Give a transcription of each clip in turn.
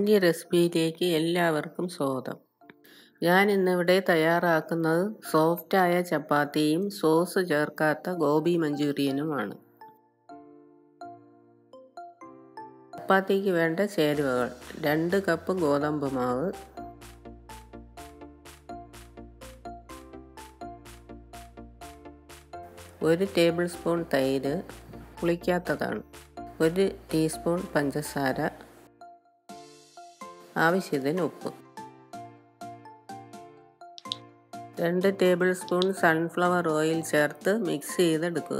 എൻ്റെ റെസിപ്പിയിലേക്ക് എല്ലാവർക്കും സ്വാഗതം ഞാൻ ഇന്നിവിടെ തയ്യാറാക്കുന്നത് സോഫ്റ്റായ ചപ്പാത്തിയും സോസ് ചേർക്കാത്ത ഗോബി മഞ്ചൂരിയനുമാണ് ചപ്പാത്തിക്ക് വേണ്ട ചേരുവകൾ രണ്ട് കപ്പ് ഗോതമ്പ് മാവ് ഒരു ടേബിൾ സ്പൂൺ തൈര് പുളിക്കാത്തതാണ് ഒരു ടീസ്പൂൺ പഞ്ചസാര ആവശ്യത്തിന് ഉപ്പ് രണ്ട് ടേബിൾ സ്പൂൺ സൺഫ്ലവർ ഓയിൽ ചേർത്ത് മിക്സ് ചെയ്തെടുക്കുക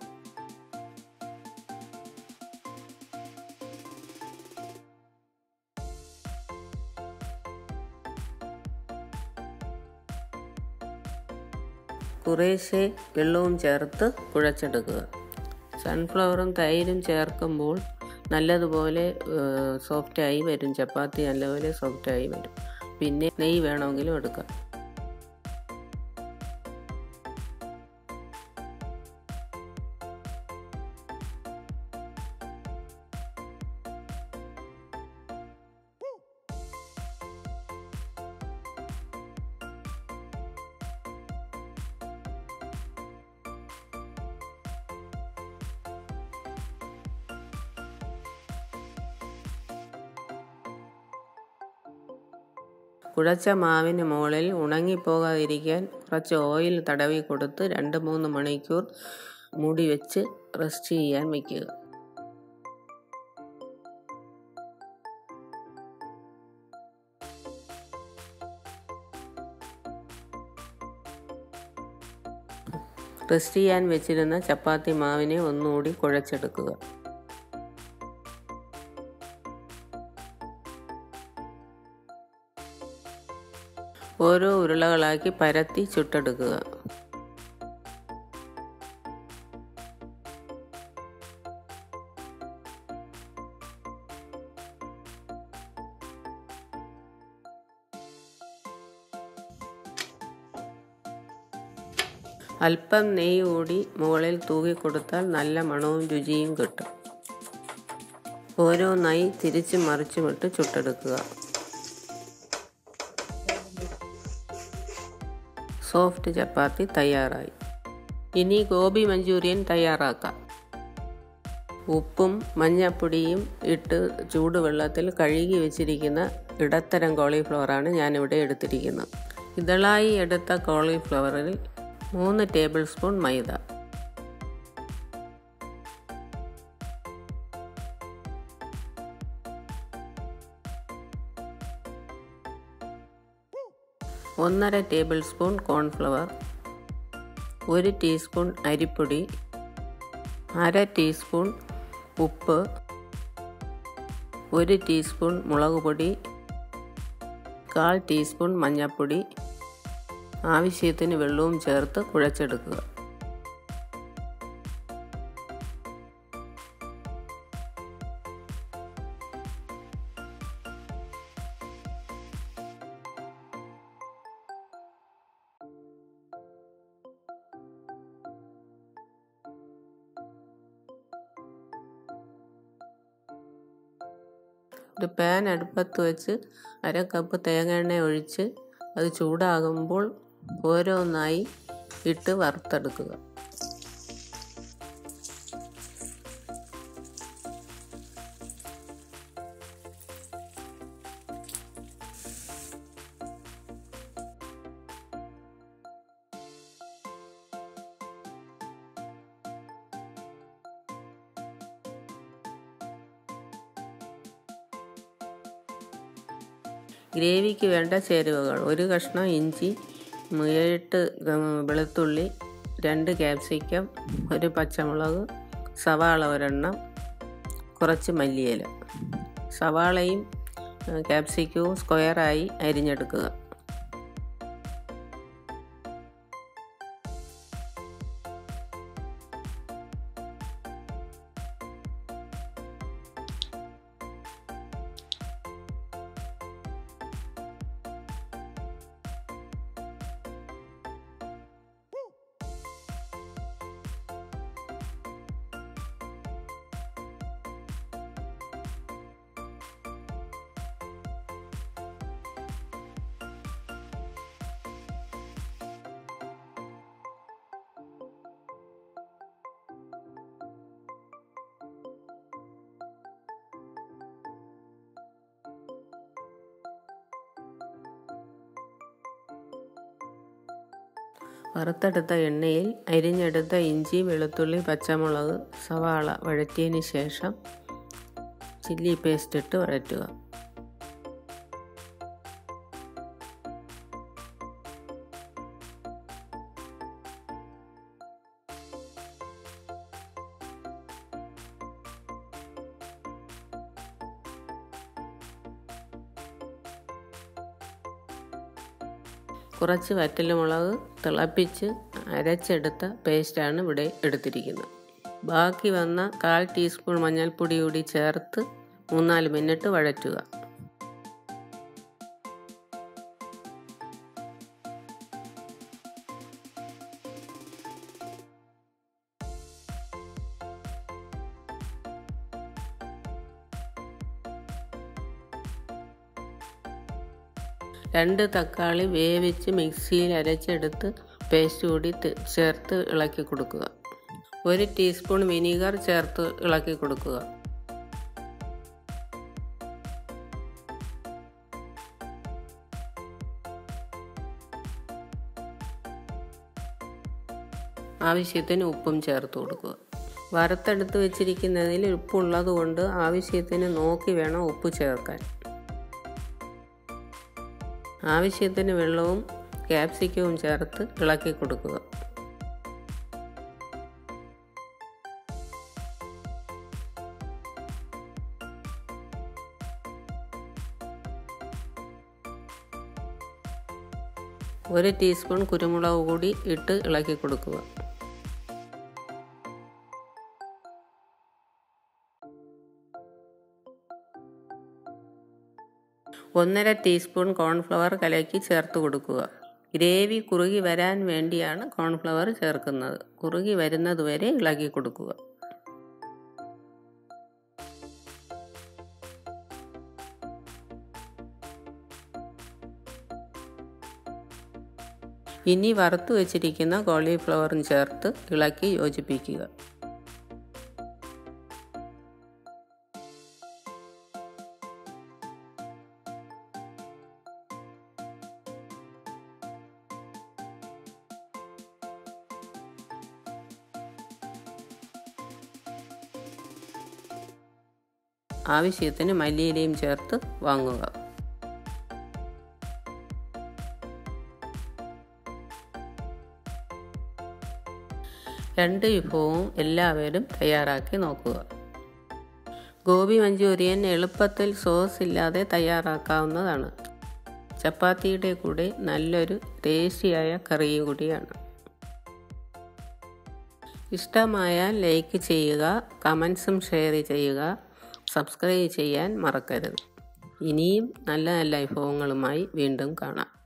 കുറേശ്ശെ വെള്ളവും ചേർത്ത് കുഴച്ചെടുക്കുക സൺഫ്ലവറും തൈരും ചേർക്കുമ്പോൾ നല്ലതുപോലെ സോഫ്റ്റായി വരും ചപ്പാത്തി നല്ലപോലെ സോഫ്റ്റായി വരും പിന്നെ നെയ്യ് വേണമെങ്കിലും എടുക്കാം കുഴച്ച മാവിന് മുകളിൽ ഉണങ്ങിപ്പോകാതിരിക്കാൻ കുറച്ച് ഓയിൽ തടവി കൊടുത്ത് രണ്ട് മൂന്ന് മണിക്കൂർ മൂടി വെച്ച് റെസ്റ്റ് ചെയ്യാൻ വയ്ക്കുക റെസ്റ്റ് ചെയ്യാൻ വെച്ചിരുന്ന ചപ്പാത്തി മാവിനെ ഒന്നുകൂടി കുഴച്ചെടുക്കുക ഓരോ ഉരുളകളാക്കി പരത്തി ചുട്ടെടുക്കുക അല്പം നെയ്യ് കൂടി മുകളിൽ തൂകിക്കൊടുത്താൽ നല്ല മണവും രുചിയും കിട്ടും ഓരോന്നായി തിരിച്ചും മറിച്ചുമിട്ട് ചുട്ടെടുക്കുക സോഫ്റ്റ് ചപ്പാത്തി തയ്യാറായി ഇനി ഗോബി മഞ്ചൂരിയൻ തയ്യാറാക്കാം ഉപ്പും മഞ്ഞപ്പൊടിയും ഇട്ട് ചൂടുവെള്ളത്തിൽ കഴുകി വെച്ചിരിക്കുന്ന ഇടത്തരം കോളിഫ്ലവറാണ് ഞാനിവിടെ എടുത്തിരിക്കുന്നത് ഇതളായി എടുത്ത കോളിഫ്ലവറിൽ മൂന്ന് ടേബിൾ സ്പൂൺ മൈദ ഒന്നര ടേബിൾ സ്പൂൺ കോൺഫ്ലവർ ഒരു ടീസ്പൂൺ അരിപ്പൊടി അര ടീസ്പൂൺ ഉപ്പ് ഒരു ടീസ്പൂൺ മുളക് പൊടി കാൽ ടീസ്പൂൺ മഞ്ഞൾപ്പൊടി ആവശ്യത്തിന് വെള്ളവും ചേർത്ത് കുഴച്ചെടുക്കുക ഒരു പാൻ അടുപ്പത്ത് വെച്ച് അര കപ്പ് തേങ്ങ എണ്ണ ഒഴിച്ച് അത് ചൂടാകുമ്പോൾ ഓരോന്നായി ഇട്ട് വറുത്തെടുക്കുക ഗ്രേവിക്ക് വേണ്ട ചേരുവകൾ ഒരു കഷ്ണം ഇഞ്ചി ഏഴെട്ട് വെളുത്തുള്ളി രണ്ട് ക്യാപ്സിക്കം ഒരു പച്ചമുളക് സവാള ഒരെണ്ണം കുറച്ച് മല്ലിയില സവാളയും ക്യാപ്സിക്കവും സ്ക്വയറായി അരിഞ്ഞെടുക്കുക വറുത്തെടുത്ത എണ്ണയിൽ അരിഞ്ഞെടുത്ത ഇഞ്ചി വെളുത്തുള്ളി പച്ചമുളക് സവാള വഴറ്റിയതിന് ശേഷം ചില്ലി പേസ്റ്റ് ഇട്ട് വഴറ്റുക കുറച്ച് വറ്റൽമുളക് തിളപ്പിച്ച് അരച്ചെടുത്ത പേസ്റ്റാണ് ഇവിടെ എടുത്തിരിക്കുന്നത് ബാക്കി വന്ന കാൽ ടീസ്പൂൺ മഞ്ഞൾപ്പൊടി കൂടി ചേർത്ത് മൂന്നാല് മിനിറ്റ് വഴറ്റുക രണ്ട് തക്കാളി വേവിച്ച് മിക്സിയിൽ അരച്ചെടുത്ത് പേസ്റ്റ് കൂടി ചേർത്ത് ഇളക്കി കൊടുക്കുക ഒരു ടീസ്പൂൺ വിനീഗർ ചേർത്ത് ഇളക്കി കൊടുക്കുക ആവശ്യത്തിന് ഉപ്പും ചേർത്ത് കൊടുക്കുക വറുത്തെടുത്ത് വെച്ചിരിക്കുന്നതിൽ ഉപ്പുള്ളത് കൊണ്ട് ആവശ്യത്തിന് നോക്കി വേണം ഉപ്പ് ചേർക്കാൻ ആവശ്യത്തിന് വെള്ളവും ക്യാപ്സിക്കവും ചേർത്ത് ഇളക്കി കൊടുക്കുക ഒരു ടീസ്പൂൺ കുരുമുളക് കൂടി ഇട്ട് ഇളക്കി കൊടുക്കുക ഒന്നര ടീസ്പൂൺ കോൺഫ്ലവർ കലക്കി ചേർത്ത് കൊടുക്കുക ഗ്രേവി കുറുകി വരാൻ വേണ്ടിയാണ് കോൺഫ്ലവർ ചേർക്കുന്നത് കുറുകി വരുന്നതുവരെ ഇളക്കി കൊടുക്കുക ഇനി വറുത്ത് വെച്ചിരിക്കുന്ന കോളിഫ്ലവറും ചേർത്ത് ഇളക്കി യോജിപ്പിക്കുക ആവശ്യത്തിന് മല്ലിയിലയും ചേർത്ത് വാങ്ങുക രണ്ട് വിഭവവും എല്ലാവരും തയ്യാറാക്കി നോക്കുക ഗോബി മഞ്ചൂരിയൻ എളുപ്പത്തിൽ സോസ് ഇല്ലാതെ തയ്യാറാക്കാവുന്നതാണ് ചപ്പാത്തിയുടെ കൂടെ നല്ലൊരു ടേസ്റ്റിയായ കറിയും കൂടിയാണ് ഇഷ്ടമായാൽ ലൈക്ക് ചെയ്യുക കമൻസും ഷെയർ ചെയ്യുക സബ്സ്ക്രൈബ് ചെയ്യാൻ മറക്കരുത് ഇനിയും നല്ല നല്ല വിഭവങ്ങളുമായി വീണ്ടും കാണാം